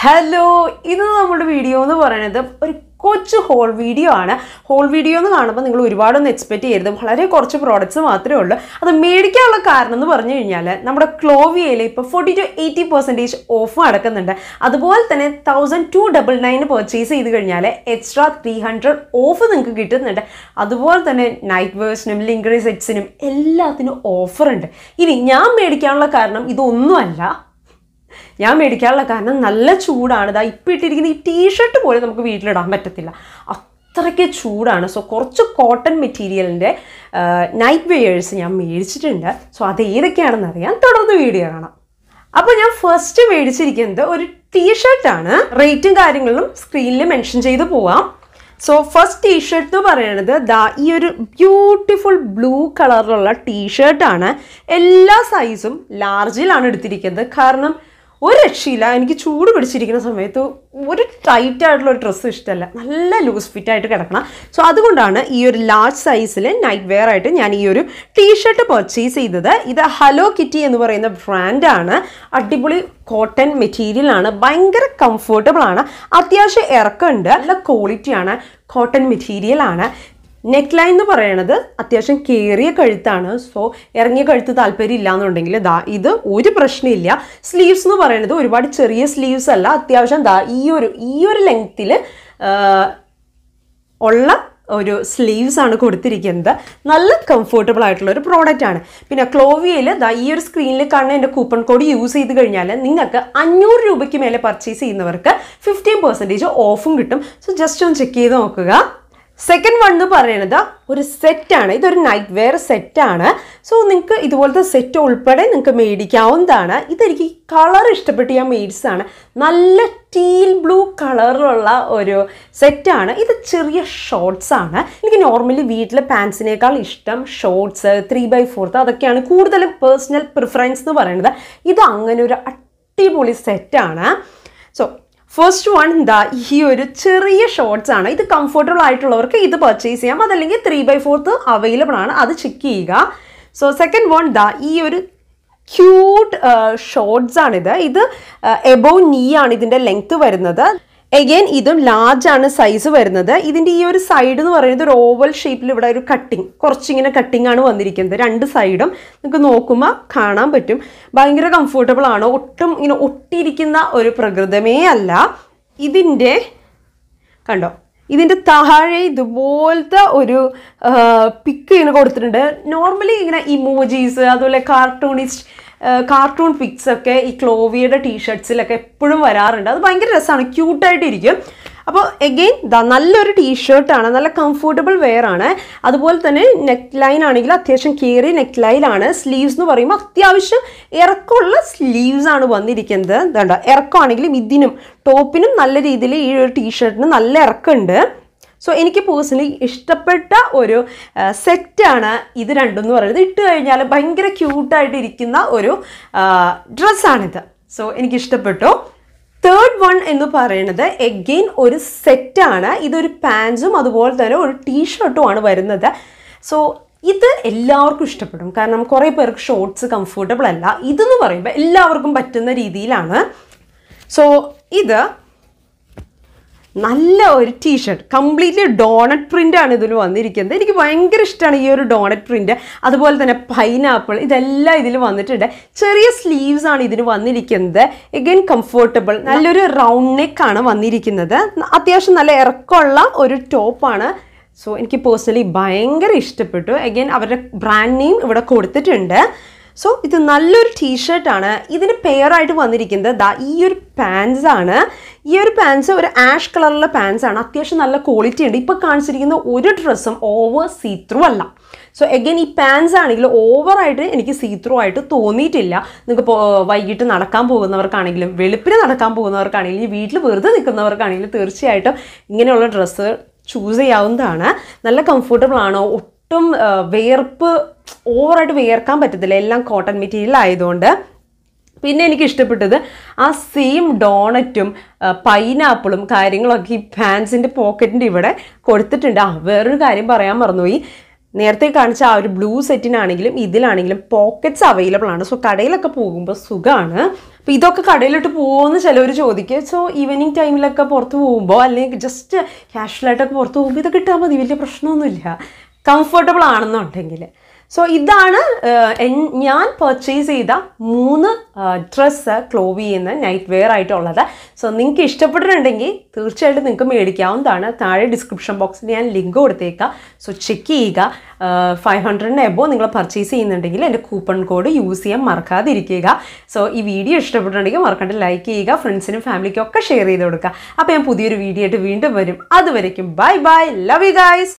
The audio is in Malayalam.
ഹലോ ഇത് നമ്മുടെ വീഡിയോ എന്ന് പറയുന്നത് ഒരു കൊച്ചു ഹോൾ വീഡിയോ ആണ് ഹോൾ വീഡിയോ എന്ന് കാണുമ്പോൾ നിങ്ങൾ ഒരുപാടൊന്നും എക്സ്പെക്ട് ചെയ്യരുത് വളരെ കുറച്ച് പ്രോഡക്റ്റ്സ് മാത്രമേ ഉള്ളൂ അത് മേടിക്കാനുള്ള കാരണം എന്ന് പറഞ്ഞു കഴിഞ്ഞാൽ നമ്മുടെ ക്ലോവിയയിൽ ഇപ്പോൾ forty to eighty percentage off നടക്കുന്നുണ്ട് അതുപോലെ തന്നെ thousand to double nine purchase ചെയ്ത് കഴിഞ്ഞാൽ എക്സ്ട്രാ ത്രീ ഹൺഡ്രഡ് ഓഫ് നിങ്ങൾക്ക് കിട്ടുന്നുണ്ട് അതുപോലെ തന്നെ നൈറ്റ് വേഴ്സിനും ലിങ്കറി സെറ്റ്സിനും എല്ലാത്തിനും ഓഫറുണ്ട് ഇനി ഞാൻ മേടിക്കാനുള്ള കാരണം ഇതൊന്നുമല്ല ഞാൻ മേടിക്കാനുള്ള കാരണം നല്ല ചൂടാണ് ഇതാ ഇപ്പം ഇട്ടിരിക്കുന്ന ഈ ടീഷർട്ട് പോലും നമുക്ക് വീട്ടിലിടാൻ പറ്റത്തില്ല അത്രയ്ക്ക് ചൂടാണ് സോ കുറച്ച് കോട്ടൺ മെറ്റീരിയലിൻ്റെ നൈറ്റ് വെയേഴ്സ് ഞാൻ മേടിച്ചിട്ടുണ്ട് സോ അത് ഏതൊക്കെയാണെന്ന് അറിയാൻ തുടർന്ന് വീഡിയോ കാണാം അപ്പോൾ ഞാൻ ഫസ്റ്റ് മേടിച്ചിരിക്കുന്നത് ഒരു ടീഷർട്ടാണ് റേറ്റും കാര്യങ്ങളും സ്ക്രീനിൽ മെൻഷൻ ചെയ്ത് പോവാം സോ ഫസ്റ്റ് ടീഷർട്ട് എന്ന് പറയുന്നത് ദാ ഈ ഒരു ബ്യൂട്ടിഫുൾ ബ്ലൂ കളറിലുള്ള ടീഷർട്ടാണ് എല്ലാ സൈസും ലാർജിലാണ് എടുത്തിരിക്കുന്നത് കാരണം ഒരു രക്ഷയില്ല എനിക്ക് ചൂട് പിടിച്ചിരിക്കുന്ന സമയത്ത് ഒരു ടൈറ്റ് ആയിട്ടുള്ള ഒരു ഡ്രസ്സ് ഇഷ്ടമല്ല നല്ല ലൂസ് ഫിറ്റ് ആയിട്ട് കിടക്കണം സോ അതുകൊണ്ടാണ് ഈ ഒരു ലാർജ് സൈസിൽ നൈറ്റ് വെയർ ആയിട്ട് ഞാൻ ഈ ഒരു ടീഷർട്ട് പർച്ചേസ് ചെയ്തത് ഇത് ഹലോ കിറ്റി എന്ന് പറയുന്ന ബ്രാൻഡാണ് അടിപൊളി കോട്ടൺ മെറ്റീരിയൽ ആണ് ഭയങ്കര കംഫർട്ടബിൾ ആണ് അത്യാവശ്യം ഇറക്കമുണ്ട് നല്ല ക്വാളിറ്റിയാണ് കോട്ടൺ മെറ്റീരിയൽ ആണ് നെക്ക് ലൈൻ എന്ന് പറയുന്നത് അത്യാവശ്യം കയറിയ കഴുത്താണ് സോ ഇറങ്ങിയ കഴുത്ത് താല്പര്യം ഇല്ല എന്നുണ്ടെങ്കിൽ ദാ ഇത് ഒരു പ്രശ്നമില്ല സ്ലീവ്സ് എന്ന് പറയുന്നത് ഒരുപാട് ചെറിയ സ്ലീവ്സ് അല്ല അത്യാവശ്യം ദാ ഈ ഒരു ഈ ഒരു ലെങ്ത്തിൽ ഉള്ള ഒരു സ്ലീവ്സ് ആണ് കൊടുത്തിരിക്കുന്നത് നല്ല കംഫർട്ടബിൾ ആയിട്ടുള്ള ഒരു പ്രോഡക്റ്റ് ആണ് പിന്നെ ക്ലോവിയയിൽ ദാ ഈ ഒരു സ്ക്രീനിൽ കാണുന്ന എൻ്റെ കൂപ്പൺ കോഡ് യൂസ് ചെയ്ത് കഴിഞ്ഞാൽ നിങ്ങൾക്ക് അഞ്ഞൂറ് രൂപയ്ക്ക് മേലെ പർച്ചേസ് ചെയ്യുന്നവർക്ക് ഫിഫ്റ്റീൻ പെർസെൻറ്റേജ് ഓഫും കിട്ടും സോ ജസ്റ്റ് ഒന്ന് ചെക്ക് ചെയ്ത് നോക്കുക സെക്കൻഡ് വൺ എന്ന് പറയുന്നത് ഒരു സെറ്റാണ് ഇതൊരു നൈറ്റ് വെയർ സെറ്റാണ് സോ നിങ്ങൾക്ക് ഇതുപോലത്തെ സെറ്റ് ഉൾപ്പെടെ നിങ്ങൾക്ക് മേടിക്കാവുന്നതാണ് ഇതെനിക്ക് കളർ ഇഷ്ടപ്പെട്ട് ഞാൻ മേടിച്ചതാണ് നല്ല ടീൽ ബ്ലൂ കളറിലുള്ള ഒരു സെറ്റാണ് ഇത് ചെറിയ ഷോർട്സ് ആണ് എനിക്ക് നോർമലി വീട്ടിലെ പാൻസിനേക്കാൾ ഇഷ്ടം ഷോർട്സ് ത്രീ ബൈ ഫോർത്ത് അതൊക്കെയാണ് കൂടുതലും പേഴ്സണൽ പ്രിഫറൻസ് എന്ന് പറയുന്നത് ഇത് അങ്ങനെ ഒരു അടിപൊളി സെറ്റാണ് സോ ഫസ്റ്റ് വൺ ദാ ഈ ഒരു ചെറിയ ഷോർട്സ് ആണ് ഇത് കംഫർട്ടബിൾ ആയിട്ടുള്ളവർക്ക് ഇത് പർച്ചേസ് ചെയ്യാം അതല്ലെങ്കിൽ ത്രീ ബൈ ഫോർത്ത് അവൈലബിൾ ആണ് അത് ചെക്ക് ചെയ്യുക സോ സെക്കൻഡ് വൺ ദാ ഈ ഒരു ക്യൂട്ട് ഷോർട്സ് ആണിത് ഇത് എബോവ് നീ ആണ് ഇതിൻ്റെ ലെങ്ത് വരുന്നത് എഗെയിൻ ഇതും ലാർജ് ആണ് സൈസ് വരുന്നത് ഇതിൻ്റെ ഈ ഒരു സൈഡ് എന്ന് പറയുന്നത് ഒരു ഓവൽ ഷേപ്പിൽ ഇവിടെ ഒരു കട്ടിങ് കുറച്ചിങ്ങനെ കട്ടിങ് ആണ് വന്നിരിക്കുന്നത് രണ്ട് സൈഡും നിങ്ങൾക്ക് നോക്കുമ്പോൾ കാണാൻ പറ്റും ഭയങ്കര കംഫർട്ടബിൾ ആണ് ഒട്ടും ഇങ്ങനെ ഒട്ടിയിരിക്കുന്ന ഒരു പ്രകൃതമേ അല്ല ഇതിൻ്റെ കണ്ടോ ഇതിൻ്റെ താഴെ ഇതുപോലത്തെ ഒരു പിക്ക് ഇങ്ങനെ കൊടുത്തിട്ടുണ്ട് നോർമലി ഇങ്ങനെ ഇമോജീസ് അതുപോലെ കാർട്ടൂണിസ്റ്റ് കാർട്ടൂൺ പിക്സ് ഒക്കെ ഈ ക്ലോവിയുടെ ടീഷർട്സിലൊക്കെ എപ്പോഴും വരാറുണ്ട് അത് ഭയങ്കര രസമാണ് ക്യൂട്ടായിട്ടിരിക്കും അപ്പോൾ എഗെയിൻ ദാ നല്ലൊരു ടീഷർട്ടാണ് നല്ല കംഫർട്ടബിൾ വെയർ ആണ് അതുപോലെ തന്നെ നെക്ക് ലൈൻ ആണെങ്കിൽ അത്യാവശ്യം കയറി നെക്ക് ലൈനാണ് സ്ലീവ്സ് എന്ന് പറയുമ്പോൾ അത്യാവശ്യം ഇറക്കമുള്ള സ്ലീവ്സ് ആണ് വന്നിരിക്കുന്നത് ഇതുണ്ട് ഇറക്കമാണെങ്കിലും ഇതിനും ടോപ്പിനും നല്ല രീതിയിൽ ഈ ഒരു ടീഷർട്ടിന് നല്ല ഇറക്കമുണ്ട് സോ എനിക്ക് പേഴ്സണലി ഇഷ്ടപ്പെട്ട ഒരു സെറ്റാണ് ഇത് രണ്ടും എന്ന് പറയുന്നത് ഇട്ട് കഴിഞ്ഞാൽ ഭയങ്കര ക്യൂട്ടായിട്ട് ഇരിക്കുന്ന ഒരു ഡ്രസ്സാണിത് സോ എനിക്ക് ഇഷ്ടപ്പെട്ടു തേർഡ് വൺ എന്ന് പറയുന്നത് എഗെയിൻ ഒരു സെറ്റാണ് ഇതൊരു പാൻസും അതുപോലെ തന്നെ ഒരു ടീഷർട്ടും ആണ് വരുന്നത് സോ ഇത് എല്ലാവർക്കും ഇഷ്ടപ്പെടും കാരണം കുറേ പേർക്ക് ഷോർട്സ് കംഫർട്ടബിൾ അല്ല ഇതെന്ന് പറയുമ്പോൾ എല്ലാവർക്കും പറ്റുന്ന രീതിയിലാണ് സോ ഇത് നല്ല ഒരു ടീഷർട്ട് കംപ്ലീറ്റ്ലി ഡോണറ്റ് പ്രിൻ്റ് ആണ് ഇതിൽ വന്നിരിക്കുന്നത് എനിക്ക് ഭയങ്കര ഇഷ്ടമാണ് ഈ ഒരു ഡോണറ്റ് പ്രിൻ്റ് അതുപോലെ തന്നെ പൈനാപ്പിൾ ഇതെല്ലാം ഇതിൽ വന്നിട്ടുണ്ട് ചെറിയ സ്ലീവ്സ് ആണ് ഇതിന് വന്നിരിക്കുന്നത് എഗെയിൻ കംഫർട്ടബിൾ നല്ലൊരു റൗണ്ട് നെക്ക് ആണ് വന്നിരിക്കുന്നത് അത്യാവശ്യം നല്ല ഇറക്കമുള്ള ഒരു ടോപ്പാണ് സോ എനിക്ക് പേഴ്സണലി ഭയങ്കര ഇഷ്ടപ്പെട്ടു എഗെയിൻ അവരുടെ ബ്രാൻഡ് നെയിം ഇവിടെ കൊടുത്തിട്ടുണ്ട് സോ ഇത് നല്ലൊരു ടീഷർട്ടാണ് ഇതിന് പെയറായിട്ട് വന്നിരിക്കുന്നത് ദാ ഈ ഒരു പാൻസ് ആണ് ഈ ഒരു പാൻസ് ഒരു ആഷ് കളറിലുള്ള പാൻസ് ആണ് അത്യാവശ്യം നല്ല ക്വാളിറ്റി ഉണ്ട് ഇപ്പോൾ കാണിച്ചിരിക്കുന്ന ഒരു ഡ്രസ്സും ഓവർ സീത്രൂ അല്ല സോ എഗൈൻ ഈ പാൻസ് ആണെങ്കിൽ ഓവറായിട്ട് എനിക്ക് സീത്രൂ ആയിട്ട് തോന്നിയിട്ടില്ല നിങ്ങൾക്ക് വൈകിട്ട് നടക്കാൻ പോകുന്നവർക്കാണെങ്കിലും വെളുപ്പിന് നടക്കാൻ പോകുന്നവർക്കാണെങ്കിലും വീട്ടിൽ വെറുതെ നിൽക്കുന്നവർക്കാണെങ്കിലും തീർച്ചയായിട്ടും ഇങ്ങനെയുള്ള ഡ്രസ്സ് ചൂസ് ചെയ്യാവുന്നതാണ് നല്ല കംഫർട്ടബിൾ ആണ് ഒട്ടും വേർപ്പ് ഓവറായിട്ട് വേർക്കാൻ പറ്റത്തില്ല എല്ലാം കോട്ടൺ മെറ്റീരിയൽ ആയതുകൊണ്ട് പിന്നെ എനിക്ക് ഇഷ്ടപ്പെട്ടത് ആ സെയിം ഡോണറ്റും പൈനാപ്പിളും കാര്യങ്ങളൊക്കെ ഈ പാൻസിൻ്റെ പോക്കറ്റിൻ്റെ ഇവിടെ കൊടുത്തിട്ടുണ്ട് ആ വേറൊരു കാര്യം പറയാൻ മറന്നുപോയി നേരത്തെ കാണിച്ച ആ ഒരു ബ്ലൂ സെറ്റിനാണെങ്കിലും ഇതിലാണെങ്കിലും പോക്കറ്റ്സ് അവൈലബിൾ ആണ് സോ കടയിലൊക്കെ പോകുമ്പോൾ സുഖമാണ് അപ്പോൾ ഇതൊക്കെ കടയിലിട്ട് പോകുമെന്ന് ചിലവർ ചോദിക്കും സോ ഈവനിങ് ടൈമിലൊക്കെ പുറത്ത് പോകുമ്പോൾ അല്ലെങ്കിൽ ജസ്റ്റ് കാഷ്വലായിട്ടൊക്കെ പുറത്ത് പോകുമ്പോൾ ഇതൊക്കെ ഇട്ടാൽ മതി വലിയ പ്രശ്നമൊന്നുമില്ല കംഫർട്ടബിൾ ആണെന്നുണ്ടെങ്കിൽ സോ ഇതാണ് ആഹ്, എൻ- ഞാൻ പർച്ചേസ് ചെയ്ത മൂന്ന് ഡ്രസ്സ് ക്ലോവിന്ന് നൈറ്റ് വെയർ ആയിട്ടുള്ളത് സോ നിങ്ങൾക്ക് ഇഷ്ടപ്പെട്ടിട്ടുണ്ടെങ്കിൽ തീർച്ചയായിട്ടും നിങ്ങൾക്ക് മേടിക്കാവുന്നതാണ് താഴെ ഡിസ്ക്രിപ്ഷൻ ബോക്സിൽ ഞാൻ ലിങ്ക് കൊടുത്തേക്കാം സോ ചെക്ക് ചെയ്യുക ഫൈവ് ഹൺഡ്രഡിന് എബോ നിങ്ങൾ പർച്ചേസ് ചെയ്യുന്നുണ്ടെങ്കിൽ എൻ്റെ കൂപ്പൺ കോഡ് യൂസ് ചെയ്യാൻ മറക്കാതിരിക്കുക സോ ഈ വീഡിയോ ഇഷ്ടപ്പെട്ടിട്ടുണ്ടെങ്കിൽ മറക്കാണ്ട് ലൈക്ക് ചെയ്യുക ഫ്രണ്ട്സിനും ഫാമിലിക്കും ഒക്കെ ഷെയർ ചെയ്ത് കൊടുക്കുക അപ്പോൾ ഞാൻ പുതിയൊരു വീഡിയോ ആയിട്ട് വീണ്ടും വരും അതുവരയ്ക്കും bye bye love you guys